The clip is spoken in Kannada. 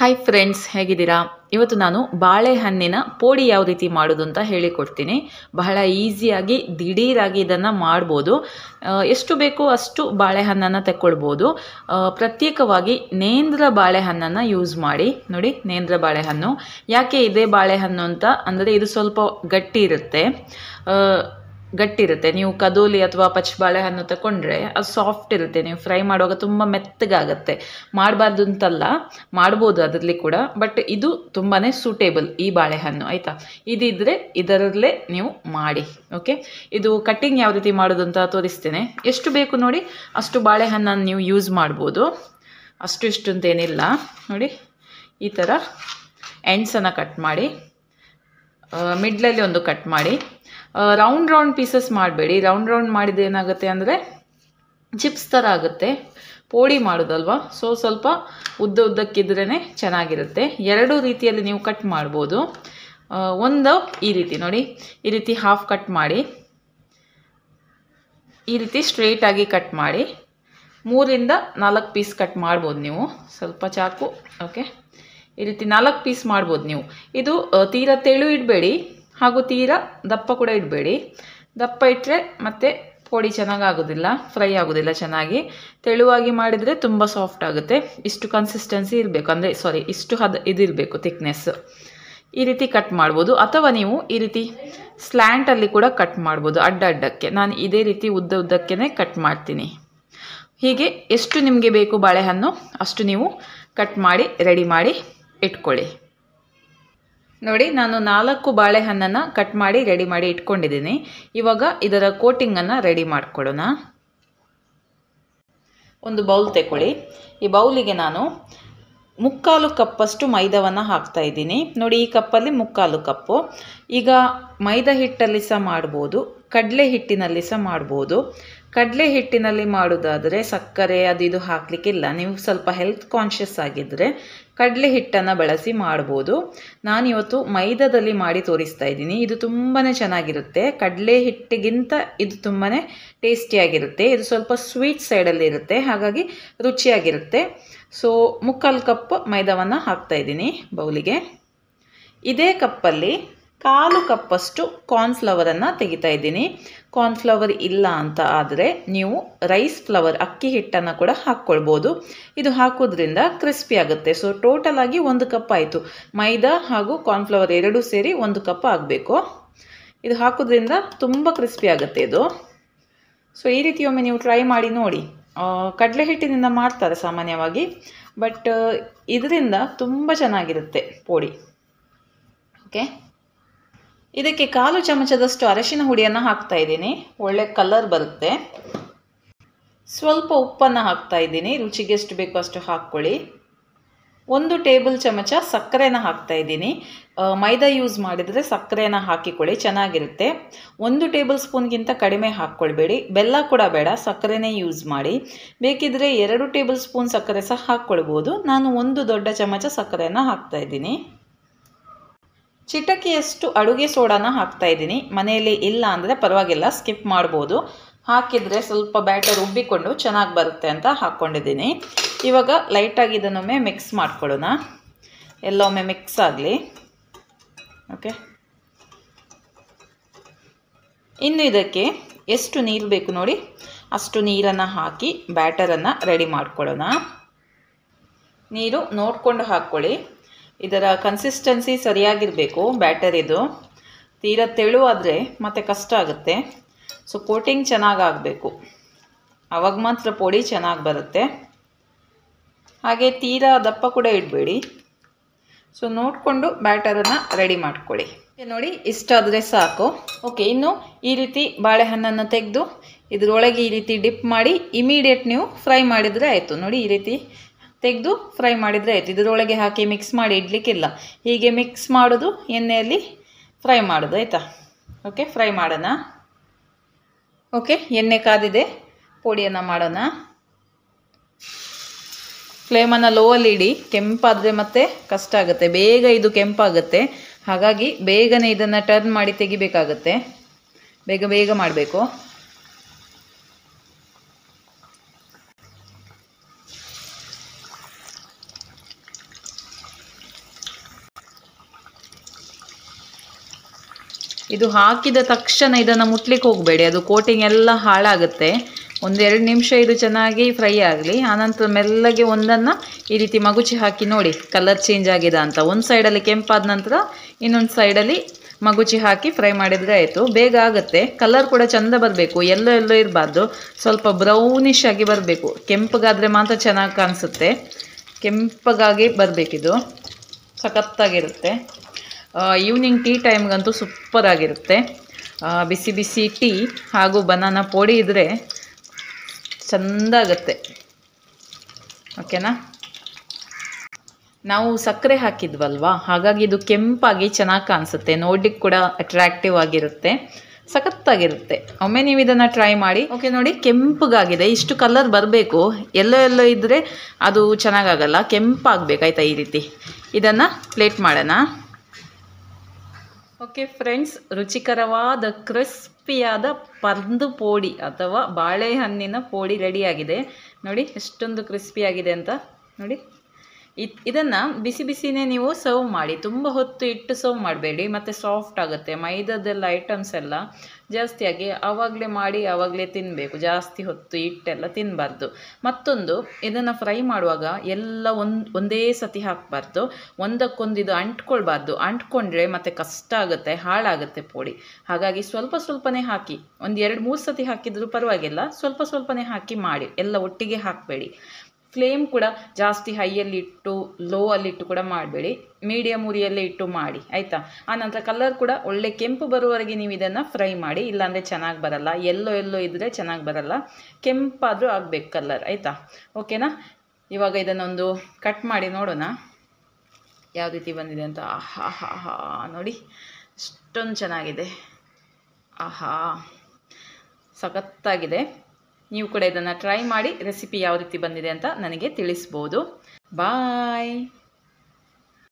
ಹಾಯ್ ಫ್ರೆಂಡ್ಸ್ ಹೇಗಿದ್ದೀರಾ ಇವತ್ತು ನಾನು ಬಾಳೆಹಣ್ಣಿನ ಪೋಡಿ ಯಾವ ರೀತಿ ಮಾಡೋದು ಅಂತ ಹೇಳಿಕೊಡ್ತೀನಿ ಬಹಳ ಈಸಿಯಾಗಿ ದಿಢೀರಾಗಿ ಇದನ್ನು ಮಾಡ್ಬೋದು ಆ, ಎಷ್ಟು ಬೇಕೋ ಅಷ್ಟು ಬಾಳೆಹಣ್ಣನ್ನು ತಗೊಳ್ಬೋದು ಆ, ಪ್ರತ್ಯೇಕವಾಗಿ ನೇಂದ್ರ ಬಾಳೆಹಣ್ಣನ್ನು ಯೂಸ್ ಮಾಡಿ ನೋಡಿ ನೇಂದ್ರ ಬಾಳೆಹಣ್ಣು ಯಾಕೆ ಇದೇ ಬಾಳೆಹಣ್ಣು ಅಂತ ಅಂದರೆ ಇದು ಸ್ವಲ್ಪ ಗಟ್ಟಿ ಇರುತ್ತೆ ಆ, ಗಟ್ಟಿ ಇರುತ್ತೆ ನೀವು ಕದೋಲಿ ಅಥವಾ ಪಚ್ಚ ಬಾಳೆಹಣ್ಣು ತಗೊಂಡ್ರೆ ಅದು ಸಾಫ್ಟ್ ಇರುತ್ತೆ ನೀವು ಫ್ರೈ ಮಾಡುವಾಗ ತುಂಬ ಮೆತ್ತಗಾಗತ್ತೆ ಮಾಡಬಾರ್ದು ಅಂತಲ್ಲ ಮಾಡ್ಬೋದು ಅದರಲ್ಲಿ ಕೂಡ ಬಟ್ ಇದು ತುಂಬಾ ಸೂಟೇಬಲ್ ಈ ಬಾಳೆಹಣ್ಣು ಆಯಿತಾ ಇದಿದ್ರೆ ಇದರಲ್ಲೇ ನೀವು ಮಾಡಿ ಓಕೆ ಇದು ಕಟ್ಟಿಂಗ್ ಯಾವ ರೀತಿ ಮಾಡೋದು ಅಂತ ತೋರಿಸ್ತೇನೆ ಎಷ್ಟು ಬೇಕು ನೋಡಿ ಅಷ್ಟು ಬಾಳೆಹಣ್ಣನ್ನು ನೀವು ಯೂಸ್ ಮಾಡ್ಬೋದು ಅಷ್ಟು ಇಷ್ಟು ಅಂತೇನಿಲ್ಲ ನೋಡಿ ಈ ಥರ ಎಂಡ್ಸನ್ನು ಕಟ್ ಮಾಡಿ ಮಿಡ್ಲಲ್ಲಿ ಒಂದು ಕಟ್ ಮಾಡಿ ರೌಂಡ್ ರೌಂಡ್ ಪೀಸಸ್ ಮಾಡಬೇಡಿ ರೌಂಡ್ ರೌಂಡ್ ಮಾಡಿದ್ರೆ ಏನಾಗುತ್ತೆ ಅಂದರೆ ಚಿಪ್ಸ್ ಥರ ಆಗುತ್ತೆ ಪೋಡಿ ಮಾಡೋದಲ್ವಾ ಸೊ ಸ್ವಲ್ಪ ಉದ್ದ ಉದ್ದಕ್ಕಿದ್ರೇ ಚೆನ್ನಾಗಿರುತ್ತೆ ಎರಡು ರೀತಿಯಲ್ಲಿ ನೀವು ಕಟ್ ಮಾಡ್ಬೋದು ಆ, ಒಂದು ಈ ರೀತಿ ನೋಡಿ ಈ ರೀತಿ ಹಾಫ್ ಕಟ್ ಮಾಡಿ ಈ ರೀತಿ ಸ್ಟ್ರೇಟಾಗಿ ಕಟ್ ಮಾಡಿ ಮೂರಿಂದ ನಾಲ್ಕು ಪೀಸ್ ಕಟ್ ಮಾಡ್ಬೋದು ನೀವು ಸ್ವಲ್ಪ ಚಾಕು ಓಕೆ ಈ ರೀತಿ ನಾಲ್ಕು ಪೀಸ್ ಮಾಡ್ಬೋದು ನೀವು ಇದು ಆ, ತೀರಾ ತೆಳು ಇಡಬೇಡಿ ಹಾಗೂ ತೀರಾ ದಪ್ಪ ಕೂಡ ಇಡಬೇಡಿ ದಪ್ಪ ಇಟ್ಟರೆ ಮತ್ತೆ ಪೋಡಿ ಚೆನ್ನಾಗಿ ಆಗೋದಿಲ್ಲ ಫ್ರೈ ಆಗೋದಿಲ್ಲ ಚೆನ್ನಾಗಿ ತೆಳುವಾಗಿ ಮಾಡಿದರೆ ತುಂಬ ಸಾಫ್ಟ್ ಆಗುತ್ತೆ ಇಷ್ಟು ಕನ್ಸಿಸ್ಟೆನ್ಸಿ ಇರಬೇಕು ಅಂದರೆ ಸಾರಿ ಇಷ್ಟು ಹದ ಇದಿರಬೇಕು ಥಿಕ್ನೆಸ್ ಈ ರೀತಿ ಕಟ್ ಮಾಡ್ಬೋದು ಅಥವಾ ನೀವು ಈ ರೀತಿ ಸ್ಲ್ಯಾಂಟಲ್ಲಿ ಕೂಡ ಕಟ್ ಮಾಡ್ಬೋದು ಅಡ್ಡ ಅಡ್ಡಕ್ಕೆ ನಾನು ಇದೇ ರೀತಿ ಉದ್ದ ಉದ್ದಕ್ಕೆ ಕಟ್ ಮಾಡ್ತೀನಿ ಹೀಗೆ ಎಷ್ಟು ನಿಮಗೆ ಬೇಕು ಬಾಳೆಹಣ್ಣು ಅಷ್ಟು ನೀವು ಕಟ್ ಮಾಡಿ ರೆಡಿ ಮಾಡಿ ಇಟ್ಕೊಳ್ಳಿ ನೋಡಿ ನಾನು ನಾಲ್ಕು ಬಾಳೆಹಣ್ಣನ್ನು ಕಟ್ ಮಾಡಿ ರೆಡಿ ಮಾಡಿ ಇಟ್ಕೊಂಡಿದ್ದೀನಿ ಇವಾಗ ಇದರ ಕೋಟಿಂಗನ್ನು ರೆಡಿ ಮಾಡ್ಕೊಳ್ಳೋಣ ಒಂದು ಬೌಲ್ ತೆಗೊಳ್ಳಿ ಈ ಬೌಲಿಗೆ ನಾನು ಮುಕ್ಕಾಲು ಕಪ್ಪಷ್ಟು ಮೈದಾವನ್ನು ಹಾಕ್ತಾ ಇದ್ದೀನಿ ನೋಡಿ ಈ ಕಪ್ಪಲ್ಲಿ ಮುಕ್ಕಾಲು ಕಪ್ಪು ಈಗ ಮೈದಾ ಹಿಟ್ಟಲ್ಲಿ ಸಹ ಮಾಡ್ಬೋದು ಕಡಲೆ ಹಿಟ್ಟಿನಲ್ಲಿ ಸಹ ಮಾಡ್ಬೋದು ಕಡಲೆ ಹಿಟ್ಟಿನಲ್ಲಿ ಮಾಡೋದಾದರೆ ಸಕ್ಕರೆ ಅದು ಇದು ಹಾಕಲಿಕ್ಕಿಲ್ಲ ನೀವು ಸ್ವಲ್ಪ ಹೆಲ್ತ್ ಕಾನ್ಷಿಯಸ್ ಆಗಿದ್ದರೆ ಕಡಲೆ ಹಿಟ್ಟನ್ನು ಬಳಸಿ ಮಾಡ್ಬೋದು ನಾನಿವತ್ತು ಮೈದಾದಲ್ಲಿ ಮಾಡಿ ತೋರಿಸ್ತಾ ಇದ್ದೀನಿ ಇದು ತುಂಬಾ ಚೆನ್ನಾಗಿರುತ್ತೆ ಕಡಲೆ ಹಿಟ್ಟಿಗಿಂತ ಇದು ತುಂಬಾ ಟೇಸ್ಟಿಯಾಗಿರುತ್ತೆ ಇದು ಸ್ವಲ್ಪ ಸ್ವೀಟ್ ಸೈಡಲ್ಲಿ ಇರುತ್ತೆ ಹಾಗಾಗಿ ರುಚಿಯಾಗಿರುತ್ತೆ ಸೊ ಮುಕ್ಕಾಲು ಕಪ್ ಮೈದಾವನ್ನು ಹಾಕ್ತಾ ಇದ್ದೀನಿ ಬೌಲಿಗೆ ಇದೇ ಕಪ್ಪಲ್ಲಿ ಕಾಲು ಕಪ್ಪಷ್ಟು ಕಾರ್ನ್ಫ್ಲವರನ್ನು ತೆಗಿತಾ ಇದ್ದೀನಿ ಕಾರ್ನ್ಫ್ಲವರ್ ಇಲ್ಲ ಅಂತ ಆದರೆ ನೀವು ರೈಸ್ ಫ್ಲವರ್ ಅಕ್ಕಿ ಹಿಟ್ಟನ್ನು ಕೂಡ ಹಾಕ್ಕೊಳ್ಬೋದು ಇದು ಹಾಕೋದ್ರಿಂದ ಕ್ರಿಸ್ಪಿ ಆಗುತ್ತೆ ಸೊ ಟೋಟಲ್ ಆಗಿ ಒಂದು ಕಪ್ ಆಯಿತು ಮೈದಾ ಹಾಗೂ ಕಾರ್ನ್ಫ್ಲವರ್ ಎರಡೂ ಸೇರಿ ಒಂದು ಕಪ್ ಆಗಬೇಕು ಇದು ಹಾಕೋದ್ರಿಂದ ತುಂಬ ಕ್ರಿಸ್ಪಿ ಆಗುತ್ತೆ ಇದು ಸೊ ಈ ರೀತಿ ಒಮ್ಮೆ ನೀವು ಟ್ರೈ ಮಾಡಿ ನೋಡಿ ಕಡಲೆ ಹಿಟ್ಟಿನಿಂದ ಮಾಡ್ತಾರೆ ಸಾಮಾನ್ಯವಾಗಿ ಬಟ್ ಇದರಿಂದ ತುಂಬ ಚೆನ್ನಾಗಿರುತ್ತೆ ಪೋಡಿ ಓಕೆ ಇದಕ್ಕೆ ಕಾಲು ಚಮಚದಷ್ಟು ಅರಶಿನ ಹುಡಿಯನ್ನು ಹಾಕ್ತಾ ಇದ್ದೀನಿ ಒಳ್ಳೆ ಕಲರ್ ಬರುತ್ತೆ ಸ್ವಲ್ಪ ಉಪ್ಪನ್ನು ಹಾಕ್ತಾ ಇದ್ದೀನಿ ರುಚಿಗೆ ಎಷ್ಟು ಬೇಕೋ ಅಷ್ಟು ಹಾಕ್ಕೊಳ್ಳಿ ಒಂದು ಟೇಬಲ್ ಚಮಚ ಸಕ್ಕರೆನ ಹಾಕ್ತಾ ಇದ್ದೀನಿ ಆ, ಮೈದಾ ಯೂಸ್ ಮಾಡಿದರೆ ಸಕ್ಕರೆನ ಹಾಕಿಕೊಳ್ಳಿ ಚೆನ್ನಾಗಿರುತ್ತೆ ಒಂದು ಟೇಬಲ್ ಸ್ಪೂನ್ಗಿಂತ ಕಡಿಮೆ ಹಾಕ್ಕೊಳ್ಬೇಡಿ ಬೆಲ್ಲ ಕೂಡ ಬೇಡ ಸಕ್ಕರೆನೇ ಯೂಸ್ ಮಾಡಿ ಬೇಕಿದ್ರೆ ಎರಡು ಟೇಬಲ್ ಸ್ಪೂನ್ ಸಕ್ಕರೆ ಸಹ ಹಾಕ್ಕೊಳ್ಬೋದು ನಾನು ಒಂದು ದೊಡ್ಡ ಚಮಚ ಸಕ್ಕರೆಯನ್ನು ಹಾಕ್ತಾ ಇದ್ದೀನಿ ಚಿಟಕಿಯಷ್ಟು ಅಡುಗೆ ಸೋಡಾನ ಹಾಕ್ತಾ ಇದ್ದೀನಿ ಮನೆಯಲ್ಲಿ ಇಲ್ಲ ಅಂದರೆ ಪರವಾಗಿಲ್ಲ ಸ್ಕಿಪ್ ಮಾಡ್ಬೋದು ಹಾಕಿದರೆ ಸ್ವಲ್ಪ ಬ್ಯಾಟರ್ ಉಬ್ಬಿಕೊಂಡು ಚೆನ್ನಾಗಿ ಬರುತ್ತೆ ಅಂತ ಹಾಕ್ಕೊಂಡಿದ್ದೀನಿ ಇವಾಗ ಲೈಟಾಗಿ ಇದನ್ನೊಮ್ಮೆ ಮಿಕ್ಸ್ ಮಾಡ್ಕೊಳ್ಳೋಣ ಎಲ್ಲ ಒಮ್ಮೆ ಮಿಕ್ಸ್ ಆಗಲಿ ಓಕೆ ಇನ್ನು ಇದಕ್ಕೆ ಎಷ್ಟು ನೀರು ಬೇಕು ನೋಡಿ ಅಷ್ಟು ನೀರನ್ನು ಹಾಕಿ ಬ್ಯಾಟರನ್ನು ರೆಡಿ ಮಾಡ್ಕೊಳ್ಳೋಣ ನೀರು ನೋಡಿಕೊಂಡು ಹಾಕ್ಕೊಳ್ಳಿ ಇದರ ಕನ್ಸಿಸ್ಟೆನ್ಸಿ ಸರಿಯಾಗಿರಬೇಕು ಬ್ಯಾಟರ್ ಇದು ತೀರಾ ತೆಳುವಾದರೆ ಮತ್ತೆ ಕಷ್ಟ ಆಗುತ್ತೆ ಸೊ ಕೋಟಿಂಗ್ ಚೆನ್ನಾಗಿ ಆಗಬೇಕು ಆವಾಗ ಮಾತ್ರ ಪೊಡಿ ಚೆನ್ನಾಗಿ ಬರುತ್ತೆ ಹಾಗೆ ತೀರಾ ದಪ್ಪ ಕೂಡ ಇಡಬೇಡಿ ಸೊ ನೋಡಿಕೊಂಡು ಬ್ಯಾಟರನ್ನು ರೆಡಿ ಮಾಡ್ಕೊಳ್ಳಿ ಈಗ ನೋಡಿ ಇಷ್ಟಾದರೆ ಸಾಕು ಓಕೆ ಇನ್ನು ಈ ರೀತಿ ಬಾಳೆಹಣ್ಣನ್ನು ತೆಗೆದು ಇದರೊಳಗೆ ಈ ರೀತಿ ಡಿಪ್ ಮಾಡಿ ಇಮಿಡಿಯೇಟ್ ನೀವು ಫ್ರೈ ಮಾಡಿದರೆ ಆಯಿತು ನೋಡಿ ಈ ರೀತಿ ತೆಗೆದು ಫ್ರೈ ಮಾಡಿದರೆ ಆಯಿತು ಇದರೊಳಗೆ ಹಾಕಿ ಮಿಕ್ಸ್ ಮಾಡಿ ಇಡಲಿಕ್ಕಿಲ್ಲ ಹೀಗೆ ಮಿಕ್ಸ್ ಮಾಡೋದು ಎಣ್ಣೆಯಲ್ಲಿ ಫ್ರೈ ಮಾಡೋದು ಆಯಿತಾ ಓಕೆ ಫ್ರೈ ಮಾಡೋಣ ಓಕೆ ಎಣ್ಣೆ ಕಾದಿದೆ ಪೋಡಿಯನ್ನು ಮಾಡೋಣ ಫ್ಲೇಮನ್ನು ಲೋವಲ್ಲಿ ಇಡಿ ಕೆಂಪಾದರೆ ಮತ್ತೆ ಕಷ್ಟ ಆಗುತ್ತೆ ಬೇಗ ಇದು ಕೆಂಪಾಗುತ್ತೆ ಹಾಗಾಗಿ ಬೇಗನೆ ಇದನ್ನು ಟರ್ನ್ ಮಾಡಿ ತೆಗಿಬೇಕಾಗತ್ತೆ ಬೇಗ ಬೇಗ ಮಾಡಬೇಕು ಇದು ಹಾಕಿದ ತಕ್ಷಣ ಇದನ್ನು ಮುಟ್ಲಿಕ್ಕೆ ಹೋಗಬೇಡಿ ಅದು ಕೋಟಿಂಗ್ ಎಲ್ಲ ಹಾಳಾಗುತ್ತೆ ಒಂದೆರಡು ನಿಮಿಷ ಇದು ಚೆನ್ನಾಗಿ ಫ್ರೈ ಆಗಲಿ ಆನಂತರ ಮೆಲ್ಲಗೆ ಒಂದನ್ನು ಈ ರೀತಿ ಮಗುಚಿ ಹಾಕಿ ನೋಡಿ ಕಲರ್ ಚೇಂಜ್ ಆಗಿದೆ ಅಂತ ಒಂದು ಸೈಡಲ್ಲಿ ಕೆಂಪಾದ ನಂತರ ಇನ್ನೊಂದು ಸೈಡಲ್ಲಿ ಮಗುಚಿ ಹಾಕಿ ಫ್ರೈ ಮಾಡಿದರೆ ಆಯಿತು ಬೇಗ ಆಗುತ್ತೆ ಕಲರ್ ಕೂಡ ಚೆಂದ ಬರಬೇಕು ಎಲ್ಲೋ ಎಲ್ಲೋ ಇರಬಾರ್ದು ಸ್ವಲ್ಪ ಬ್ರೌನಿಶ್ ಆಗಿ ಬರಬೇಕು ಕೆಂಪಗಾದರೆ ಮಾತ್ರ ಚೆನ್ನಾಗಿ ಕಾಣಿಸುತ್ತೆ ಕೆಂಪಗಾಗಿ ಬರಬೇಕಿದು ಸಖತ್ತಾಗಿರುತ್ತೆ ಈವ್ನಿಂಗ್ ಟೀ ಟೈಮ್ಗಂತೂ ಸೂಪರ್ ಆಗಿರುತ್ತೆ ಆ, ಬಿಸಿ ಬಿಸಿ ಟೀ ಹಾಗೂ ಬನಾನಾ ಪೋಡಿ ಇದ್ದರೆ ಚೆಂದ ಆಗುತ್ತೆ ಓಕೆನಾ ನಾವು ಸಕ್ಕರೆ ಹಾಕಿದ್ವಲ್ವಾ ಹಾಗಾಗಿ ಇದು ಕೆಂಪಾಗಿ ಚೆನ್ನಾಗಿ ಕಾಣಿಸುತ್ತೆ ನೋಡ್ಲಿಕ್ಕೆ ಕೂಡ ಅಟ್ರಾಕ್ಟಿವ್ ಆಗಿರುತ್ತೆ ಸಖತ್ತಾಗಿರುತ್ತೆ ಒಮ್ಮೆ ನೀವು ಇದನ್ನು ಟ್ರೈ ಮಾಡಿ ಓಕೆ ನೋಡಿ ಕೆಂಪಗಾಗಿದೆ ಇಷ್ಟು ಕಲರ್ ಬರಬೇಕು ಎಲ್ಲೋ ಎಲ್ಲೋ ಇದ್ದರೆ ಅದು ಚೆನ್ನಾಗಾಗಲ್ಲ ಕೆಂಪಾಗಬೇಕು ಆಯಿತಾ ಈ ರೀತಿ ಇದನ್ನು ಪ್ಲೇಟ್ ಮಾಡೋಣ ಓಕೆ ಫ್ರೆಂಡ್ಸ್ ರುಚಿಕರವಾದ ಕ್ರಿಸ್ಪಿಯಾದ ಪರ್ದು ಪೋಡಿ ಅಥವಾ ಬಾಳೆಹಣ್ಣಿನ ಪೋಡಿ ರೆಡಿಯಾಗಿದೆ ನೋಡಿ ಎಷ್ಟೊಂದು ಕ್ರಿಸ್ಪಿಯಾಗಿದೆ ಅಂತ ನೋಡಿ ಇದ್ ಇದನ್ನು ಬಿಸಿ ಬಿಸಿನೇ ನೀವು ಸರ್ವ್ ಮಾಡಿ ತುಂಬ ಹೊತ್ತು ಇಟ್ಟು ಸರ್ವ್ ಮಾಡಬೇಡಿ ಮತ್ತು ಸಾಫ್ಟ್ ಆಗುತ್ತೆ ಮೈದಾದೆಲ್ಲ ಐಟಮ್ಸ್ ಎಲ್ಲ ಜಾಸ್ತಿಯಾಗಿ ಆವಾಗಲೇ ಮಾಡಿ ಆವಾಗಲೇ ತಿನ್ನಬೇಕು ಜಾಸ್ತಿ ಹೊತ್ತು ಇಟ್ಟೆಲ್ಲ ತಿನ್ನಬಾರ್ದು ಮತ್ತೊಂದು ಇದನ್ನು ಫ್ರೈ ಮಾಡುವಾಗ ಎಲ್ಲ ಒಂದು ಒಂದೇ ಸತಿ ಹಾಕಬಾರ್ದು ಒಂದಕ್ಕೊಂದು ಇದು ಅಂಟ್ಕೊಳ್ಬಾರ್ದು ಅಂಟ್ಕೊಂಡ್ರೆ ಮತ್ತೆ ಕಷ್ಟ ಆಗುತ್ತೆ ಹಾಳಾಗುತ್ತೆ ಪೋಡಿ ಹಾಗಾಗಿ ಸ್ವಲ್ಪ ಸ್ವಲ್ಪನೇ ಹಾಕಿ ಒಂದು ಎರಡು ಮೂರು ಸತಿ ಹಾಕಿದರೂ ಪರವಾಗಿಲ್ಲ ಸ್ವಲ್ಪ ಸ್ವಲ್ಪನೇ ಹಾಕಿ ಮಾಡಿ ಎಲ್ಲ ಒಟ್ಟಿಗೆ ಹಾಕಬೇಡಿ ಫ್ಲೇಮ್ ಕೂಡ ಜಾಸ್ತಿ ಹೈಯಲ್ಲಿ ಇಟ್ಟು ಲೋ ಅಲ್ಲಿ ಇಟ್ಟು ಕೂಡ ಮಾಡಬೇಡಿ ಮೀಡಿಯಮ್ ಉರಿಯಲ್ಲೇ ಇಟ್ಟು ಮಾಡಿ ಆಯಿತಾ ಆನಂತರ ಕಲರ್ ಕೂಡ ಒಳ್ಳೆ ಕೆಂಪು ಬರುವವರೆಗೆ ನೀವು ಇದನ್ನು ಫ್ರೈ ಮಾಡಿ ಇಲ್ಲಾಂದರೆ ಚೆನ್ನಾಗಿ ಬರಲ್ಲ ಎಲ್ಲೋ ಎಲ್ಲೋ ಇದ್ದರೆ ಚೆನ್ನಾಗಿ ಬರಲ್ಲ ಕೆಂಪಾದರೂ ಆಗಬೇಕು ಕಲರ್ ಆಯಿತಾ ಓಕೆನಾ ಇವಾಗ ಇದನ್ನೊಂದು ಕಟ್ ಮಾಡಿ ನೋಡೋಣ ಯಾವ ರೀತಿ ಬಂದಿದೆ ಅಂತ ಆಹಾ ಹಾ ಹಾ ನೋಡಿ ಅಷ್ಟೊಂದು ಚೆನ್ನಾಗಿದೆ ಆಹಾ ಸಖತ್ತಾಗಿದೆ ನೀವು ಕೂಡ ಇದನ್ನು ಟ್ರೈ ಮಾಡಿ ರೆಸಿಪಿ ಯಾವ ರೀತಿ ಬಂದಿದೆ ಅಂತ ನನಗೆ ತಿಳಿಸ್ಬೋದು ಬಾಯ್